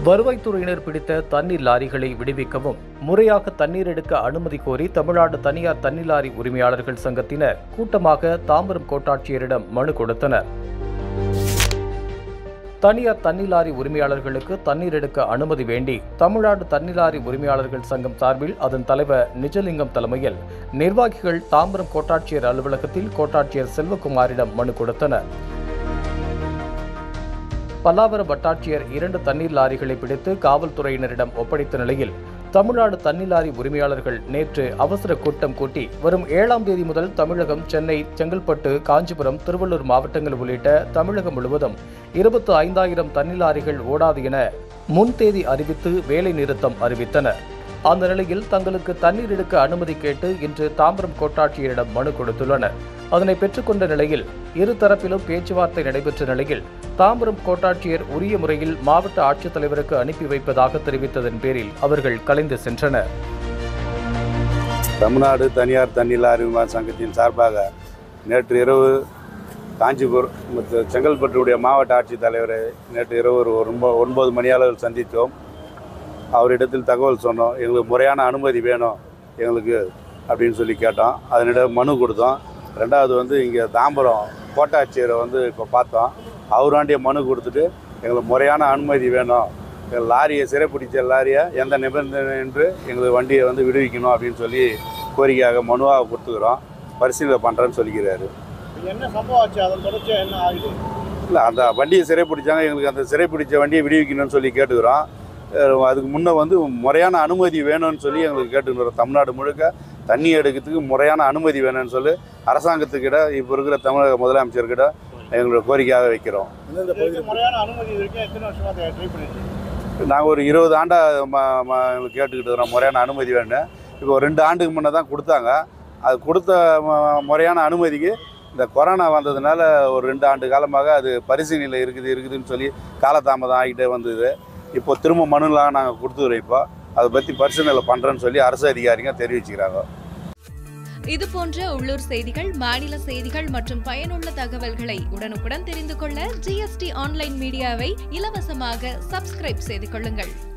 வருவாய்த்துறையினர் பிடித்த தண்ணீர் லாரிகளை விடுவிக்கவும் முறையாக தண்ணீர் எடுக்க அனுமதி கோரி தமிழ்நாடு தனியார் தண்ணீர் லாரி உரிமையாளர்கள் சங்கத்தினர் கூட்டமாக தாம்பரம் கோட்டாட்சியரிடம் மனு கொடுத்தனர் தனியார் தண்ணீர் லாரி உரிமையாளர்களுக்கு தண்ணீர் எடுக்க அனுமதி வேண்டி தமிழ்நாடு தண்ணீர் லாரி உரிமையாளர்கள் சங்கம் சார்பில் அதன் தலைவர் நிஜலிங்கம் தலைமையில் நிர்வாகிகள் தாம்பரம் கோட்டாட்சியர் அலுவலகத்தில் கோட்டாட்சியர் செல்வகுமாரிடம் மனு கொடுத்தனர் பல்லாவரம் வட்டாட்சியர் இரண்டு தண்ணீர் லாரிகளை பிடித்து காவல்துறையினரிடம் ஒப்படைத்த நிலையில் தமிழ்நாடு தண்ணீர் லாரி உரிமையாளர்கள் நேற்று அவசர கூட்டம் கூட்டி வரும் ஏழாம் தேதி முதல் தமிழகம் சென்னை செங்கல்பட்டு காஞ்சிபுரம் திருவள்ளூர் மாவட்டங்கள் உள்ளிட்ட தமிழகம் முழுவதும் இருபத்து ஐந்தாயிரம் தண்ணீர் லாரிகள் ஓடாது என முன்தேதி அறிவித்து வேலை நிறுத்தம் அறிவித்தனர் அந்த நிலையில் தங்களுக்கு தண்ணீர் எடுக்க அனுமதி கேட்டு இன்று தாம்பரம் கோட்டாட்சியரிடம் மனு கொடுத்துள்ளனர் அதனை பெற்றுக்கொண்ட நிலையில் இரு தரப்பிலும் பேச்சுவார்த்தை நடைபெற்ற நிலையில் தாம்பரம் கோட்டாட்சியர் உரிய முறையில் மாவட்ட ஆட்சித்தலைவருக்கு அனுப்பி வைப்பதாக தெரிவித்ததன் பேரில் அவர்கள் கலைந்து சென்றனர் தமிழ்நாடு தனியார் தண்ணீர் லாரி விமான சங்கத்தின் சார்பாக நேற்று இரவு காஞ்சிபுரம் மற்றும் செங்கல்பட்டுடைய மாவட்ட ஆட்சித்தலைவரை நேற்று இரவு ஒரு ஒன்ப ஒன்பது மணி அளவில் சந்தித்தோம் அவரிடத்தில் தகவல் சொன்னோம் எங்களுக்கு முறையான அனுமதி வேணும் எங்களுக்கு அப்படின்னு சொல்லி கேட்டோம் அதனிடம் மனு கொடுத்தோம் ரெண்டாவது வந்து இங்கே தாம்பரம் கோட்டாட்சியரை வந்து இப்போ பார்த்தோம் அவராண்டிய மனு கொடுத்துட்டு எங்களுக்கு முறையான அனுமதி வேணும் எங்கள் லாரியை சிறைப்பிடிச்ச லாரியை எந்த நிபந்தனை என்று எங்களுக்கு வண்டியை வந்து விடுவிக்கணும் அப்படின்னு சொல்லி கோரிக்கையாக மனுவாக கொடுத்துக்கிறோம் பரிசீலனை பண்ணுறேன்னு சொல்லிக்கிறாரு என்ன சம்பவம் ஆச்சு அதன் தொடர்ச்சியா என்ன ஆகுது இல்லை அந்த வண்டியை சிறைப்பிடிச்சாங்க எங்களுக்கு அந்த சிறைப்பிடிச்ச வண்டியை விடுவிக்கணும்னு சொல்லி கேட்டுக்கிறோம் அஹ் அதுக்கு முன்னே வந்து முறையான அனுமதி வேணும்னு சொல்லி எங்களுக்கு கேட்டுக்கிறோம் தமிழ்நாடு முழுக்க தண்ணி எடுக்கிறதுக்கு முறையான அனுமதி வேணும்னு சொல்லி அரசாங்கத்துக்கிட்ட இப்போ இருக்கிற தமிழக முதலமைச்சர்கிட்ட எங்களோட கோரிக்கையாக வைக்கிறோம் எந்தெந்த பகுதியில் முறையான அனுமதி இது வரைக்கும் எத்தனை வருஷமா அதை ட்ரை பண்ணிட்டு நாங்கள் ஒரு இருபது ஆண்டா ம ம கேட்டுக்கிட்டு இருக்கிறோம் முறையான அனுமதி வேணும் இப்போ ஒரு ரெண்டு ஆண்டுக்கு முன்னே தான் கொடுத்தாங்க அது கொடுத்த ம- முறையான அனுமதிக்கு இந்த கொரோனா வந்ததுனால ஒரு ரெண்டு ஆண்டு காலமாக அது பரிசீலனையில் இருக்குது இருக்குதுன்னு சொல்லி காலதாமதம் ஆகிட்டே வந்தது இப்போ திரும்ப மனுலாம் நாங்கள் கொடுத்துக்கிறோம் இப்போ அதை பற்றி பரிசீலனை பண்ணுறேன்னு சொல்லி அரசு அதிகாரிங்க தெரிவிச்சுக்கிறாங்க இது போன்ற உள்ளூர் செய்திகள் மாநில செய்திகள் மற்றும் பயனுள்ள தகவல்களை உடனுக்குடன் தெரிந்து கொள்ள ஜிஎஸ்டி ஆன்லைன் மீடியாவை இலவசமாக சப்ஸ்கிரைப் செய்து கொள்ளுங்கள்